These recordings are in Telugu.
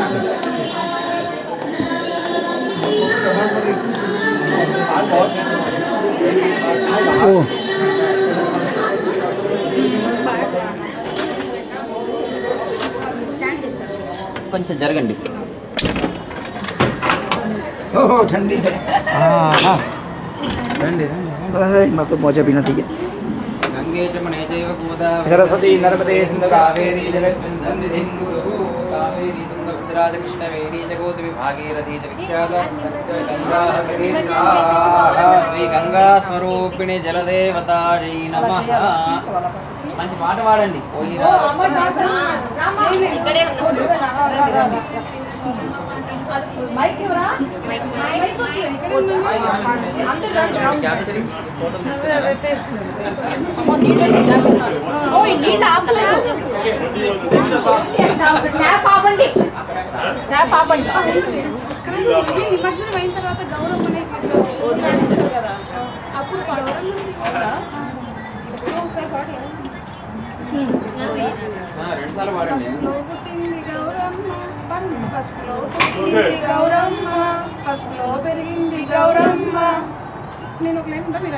ఓ కొంచెం జరగండి ఓహో ठंडी है हाँ రండి मैं तो मौजा पीना चाहिए గంగే చమనే చైవ గోదావరి सरस्वती नर्मदे सिंधु కావేరీ జలస్మిన్ సన్నిధిం కురు కావేరీ తుంగభద్రాజ కృష్ణవేణీ చ గోదావరి భాగీరథీ చ విఖ్యాత గంగా శ్రీ గంగా స్వరూపిణి జలదేవతాయై నమః మంచి పాట పాడండి పోయిరా ఇక్కడే క్యాప్చరింగ్ నీళ్ళు ఆపలేదు ట్యాప్ ఆపండి ట్యాప్ ఆపండి నిమజ్జనం అయిన తర్వాత గౌరవం అనేది వదిలేస్తారు కదా అప్పుడు గౌరవం తీసుకోరా ఒకసారి పాడు రెండు సార్లు పాడండి పసుపులో పుట్టింది గౌరమ్మ పసుపులో పుట్టింది గౌరమ్మ పసుపులో పెరిగింది గౌరమ్మ నేను ఒక లేకుండా మీరు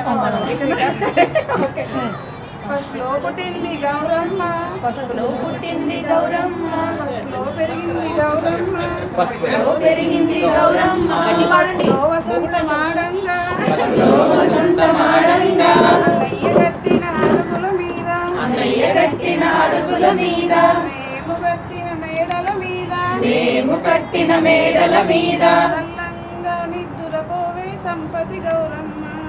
ఓకే పసుపులో పుట్టింది గౌరమ్మ పసుపులో పుట్టింది గౌరమ్మ పసుపులో పెరిగింది గౌరమ్మ పసుపులో పెరిగింది గౌరమ్మ పసుపులో వసంత మాడంగా పసుపులో వసంత మాడంగా అన్నయ్య కట్టిన అరుగుల మీద అన్నయ్య కట్టిన అరుగుల మీద మేము కట్టిన మేడల మీద మేము కట్టిన మేడల మీద సల్లంగా నిద్దురపోవే సంపతి గౌరమ్మ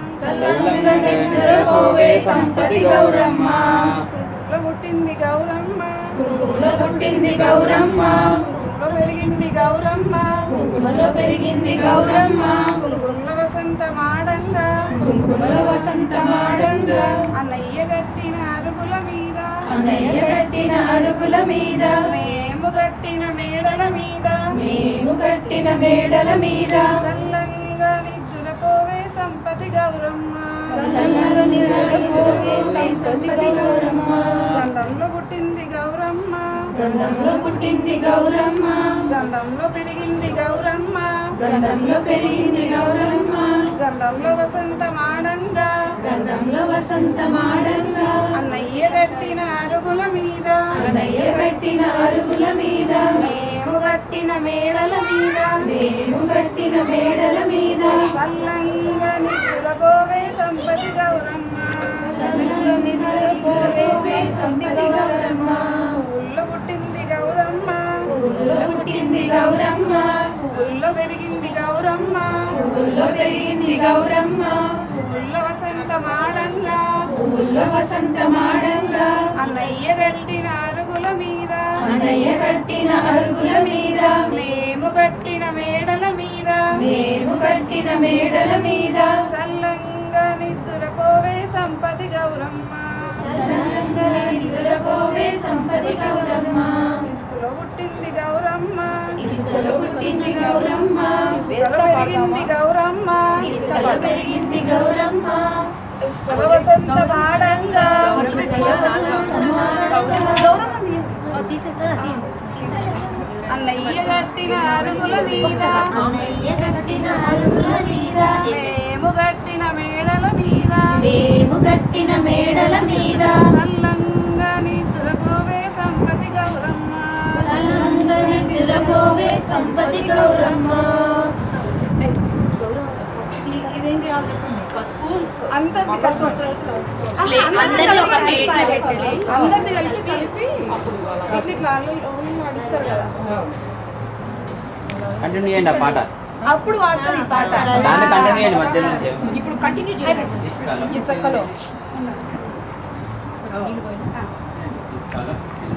సల్లంగా నిద్దురపోవే సంపతి గౌరమ్మ కురుకుల పుట్టింది గౌరమ్మ కురుకుల పుట్టింది గౌరమ్మ కురుకుల పెరిగింది గౌరమ్మ కురుకులలో పెరిగింది గౌరమ్మ కురుకుల వసంత మాడంగా కుంకుమల వసంత మాడంగా అన్నయ్య కట్టిన అరుగుల మీద అన్నయ్య కట్టిన అరుగుల మీద మేము కట్టిన మేడల మీద మేము కట్టిన మేడల మీద సల్లంగా నిద్దురపోవే సంపతి గౌరమ్మ సల్లంగా నిద్దురపోవే సంపతి గౌరమ్మ గంధంలో పుట్టింది గౌరమ్మ గంధంలో పుట్టింది గౌరమ్మ గంధంలో పెరిగింది గౌరమ్మ గంధంలో పెరిగింది గౌరమ్మ గంధంలో వసంత మాడంగా గంధంలో వసంత మాడంగా అన్నయ్య కట్టిన అరుగుల మీద అన్నయ్య కట్టిన అరుగుల మీద మేము కట్టిన మేడల మీద మేము కట్టిన మేడల మీద సల్లంగా నిద్రపోవే సంపతి గౌరమ్మ సల్లంగా నిద్రపోవే సంపతి గౌరమ్మ ఊళ్ళో పుట్టింది గౌరమ్మ ఊళ్ళో పుట్టింది గౌరమ్మ ఊళ్ళో పెరిగింది గౌరమ్మ ఊళ్ళో పెరిగింది గౌరమ్మ ఊళ్ళో వసంత మాడంగా ఊళ్ళో వసంత మాడంగా అన్నయ్య కట్టిన అరుగుల మీద అన్నయ్య కట్టిన అరుగుల మీద మేము కట్టిన మేడల మీద మేము కట్టిన మేడల మీద సల్లంగా నిద్దురపోవే సంపతి గౌరమ్మ సల్లంగా నిద్దురపోవే సంపతి గౌరమ్మ ఇసుకలో పుట్టింది గౌరమ్మ ఇసుకలో పుట్టింది గౌరమ్మ ఇసుకలో పెరిగింది గౌరమ్మ ఇసుకలో పెరిగింది గౌరమ్మ ఇసుకలో వసంత మాడంగా ఇసుకలో వసంత మాడంగా అన్నయ్య కట్టిన అరుగుల మీద అన్నయ్య కట్టిన అరుగుల మీద మేము కట్టిన మేడల మీద మేము కట్టిన మేడల మీద సల్లంగా నిద్రపోవే సంపతి గౌరమ్మ సల్లంగా నిద్రపోవే సంపతి గౌరమ్మ ఇదేం చేయాలి చెప్పండి పసుపు అందరిది కలిపి అందరిది ఒక ప్లేట్లో పెట్టాలి అందరిది కలిపి కలిపి ఇట్లా ఇట్లా అల్లు నడుస్తారు కదా కంటిన్యూ చేయండి ఆ పాట అప్పుడు వాడతారు ఈ పాట దాన్ని కంటిన్యూ చేయండి మధ్యలో నుంచి ఇప్పుడు కంటిన్యూ చేయండి ఇసుకలో. ఇసుకలో ఇసుకలో.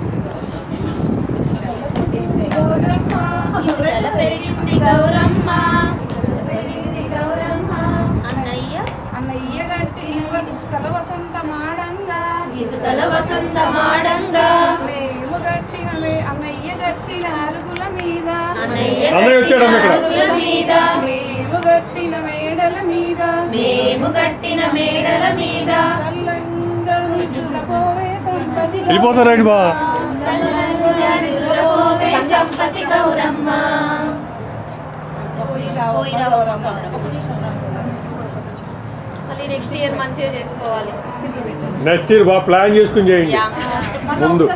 ఇసుకలో పెరిగింది గౌరమ్మ పెరిగింది గౌరమ్మ అన్నయ్య అన్నయ్య కట్టిన ఇసుకల వసంత మాడంగా ఇసుకల వసంత మాడంగా మేము కట్టిన మే- అన్నయ్య కట్టిన అరుగుల మీద అన్నయ్య అన్నయ్య వచ్చాడు అమ్మ ఇక్కడ. అరుగుల మీద మేము కట్టిన మేడల మీద మేము కట్టిన మేడల మీద చల్లంగా నిద్రపోవే సంపతి వెళ్ళిపోతారా ఇటు బా చల్లంగా నిద్రపోవే సంపతి గౌరమ్మ పోయిరా గౌరమ్మ మళ్ళీ నెక్స్ట్ ఇయర్ మంచిగా చేసుకోవాలి నెక్స్ట్ ఇయర్ బాగా ప్లాన్ చేసుకుని చేయండి ముందు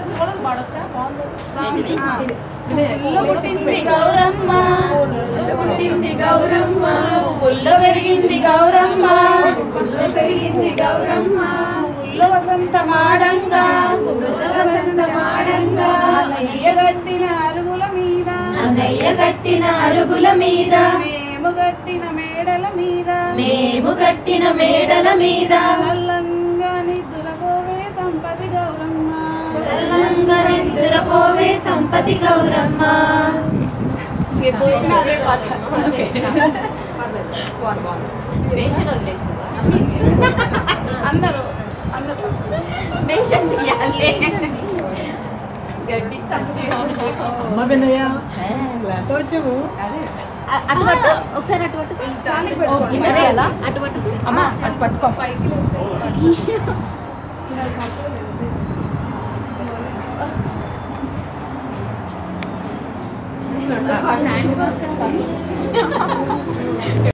ఇల్లు పుట్టింది గౌరమ్మ పుట్టింది గౌరమ్మ పుల్లో పెరిగింది గౌరమ్మ పుల్లో పెరిగింది గౌరమ్మ పుల్లో వసంత మాడంగా వసంత మాడంగా అయ్య కట్టిన అరుగుల మీద అన్నయ్య కట్టిన అరుగుల మీద మేము కట్టిన మేడల మీద మేము కట్టిన మేడల మీద చల్లంగా నిద్దులపోవే సంపతి గౌరమ్మ చల్లంగా నిద్రపోవే సంపతి గౌరమ్మ అదే పాట అందరూ అందరూ అటుపట్టు ఒకసారి అటుపట్టు చాలి పెట్టుకోండి అదే అలా అటుపట్టు అమ్మా అటు పట్టుకో పైకి లేస్తాయి